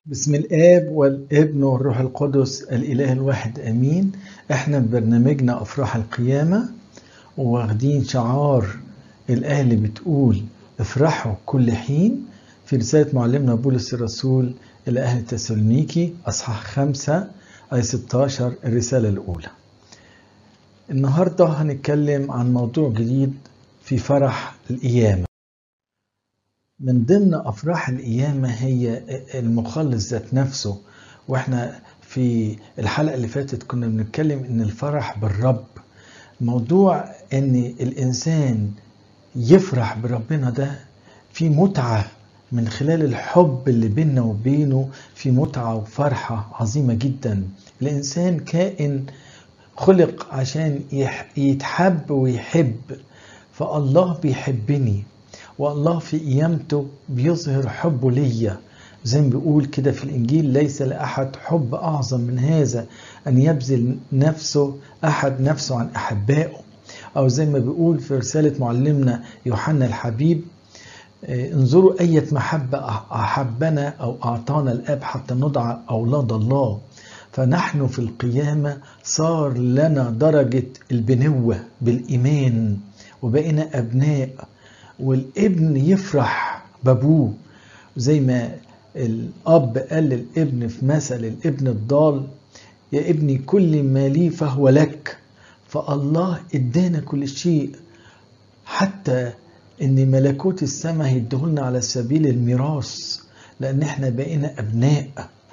بسم الآب والابن والروح القدس الإله الواحد آمين احنا ببرنامجنا أفراح القيامة واخدين شعار الآية اللي بتقول افرحوا كل حين في رسالة معلمنا بولس الرسول إلى أهل تسالونيكي أصحاح خمسة آية 16 الرسالة الأولى النهاردة هنتكلم عن موضوع جديد في فرح القيامة من ضمن أفراح القيامة هي المخلص ذات نفسه واحنا في الحلقة اللي فاتت كنا بنتكلم ان الفرح بالرب موضوع ان الانسان يفرح بربنا ده في متعة من خلال الحب اللي بيننا وبينه في متعة وفرحة عظيمة جدا الانسان كائن خلق عشان يتحب ويحب فالله بيحبني والله في قيامته بيظهر حبه ليا زي ما بيقول كده في الإنجيل ليس لأحد حب أعظم من هذا أن يبذل نفسه أحد نفسه عن أحبائه أو زي ما بيقول في رسالة معلمنا يوحنا الحبيب انظروا أية محبة أحبنا أو أعطانا الآب حتى ندعى أولاد الله فنحن في القيامة صار لنا درجة البنوة بالإيمان وبقينا أبناء والابن يفرح بابوه زي ما الاب قال للابن في مثل الابن الضال يا ابني كل ما لي فهو لك فالله ادانا كل شيء حتى ان ملكوت السماء هيديهولنا على سبيل الميراث لان احنا بقينا ابناء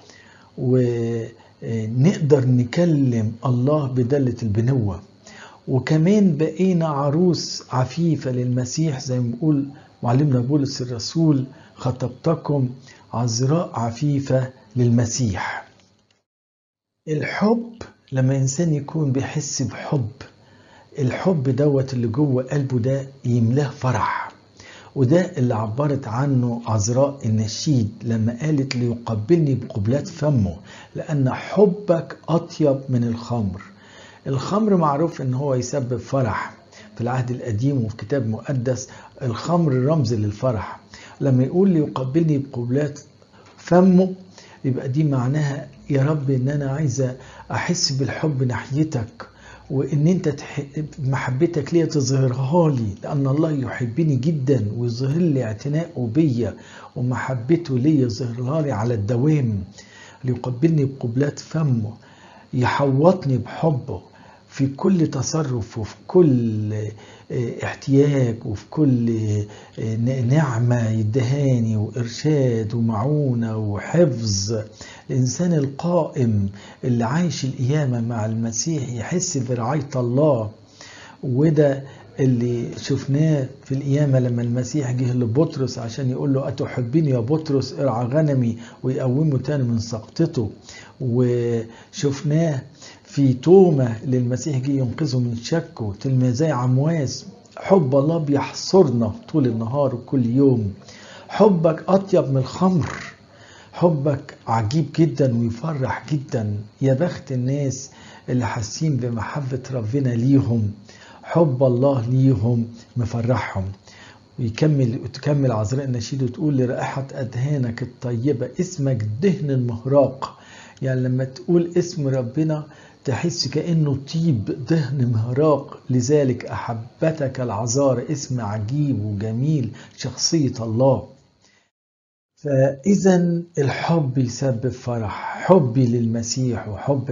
ونقدر نكلم الله بدلة البنوه وكمان بقينا عروس عفيفة للمسيح زي ما بيقول معلمنا بولس الرسول خطبتكم عذراء عفيفة للمسيح الحب لما إنسان يكون بيحس بحب الحب دوت اللي جوه قلبه ده يملاه فرح وده اللي عبرت عنه عذراء النشيد لما قالت ليقبلني بقبلات فمه لأن حبك أطيب من الخمر الخمر معروف ان هو يسبب فرح في العهد القديم وفي كتاب مقدس الخمر رمز للفرح لما يقول لي يقبلني بقبلات فمه يبقى دي معناها يا رب ان انا عايزه احس بالحب ناحيتك وان انت محبتك ليا تظهرها لي لان الله يحبني جدا ويظهر لي اعتناءه بيا ومحبته ليا يظهرها لي على الدوام ليقبلني بقبلات فمه يحوطني بحبه في كل تصرف وفي كل احتياج وفي كل نعمة يدهاني وإرشاد ومعونة وحفظ الإنسان القائم اللي عايش القيامة مع المسيح يحس برعاية الله وده اللي شفناه في القيامة لما المسيح جه لبطرس عشان يقول له أتحبني يا بطرس ارعى غنمي ويقومه تاني من سقطته وشفناه في تومة اللي المسيح جه ينقذه من شكه تلميذي عمواس حب الله بيحصرنا طول النهار وكل يوم حبك أطيب من الخمر حبك عجيب جدا ويفرح جدا يا بخت الناس اللي حاسين بمحبة ربنا ليهم حب الله ليهم مفرحهم ويكمل وتكمل عذراء النشيد وتقول لرائحة أدهانك الطيبة اسمك دهن المهراق يعني لما تقول اسم ربنا تحس كأنه طيب دهن مهراق لذلك أحبتك العذار اسم عجيب وجميل شخصية الله فإذا الحب يسبب فرح حبي للمسيح وحب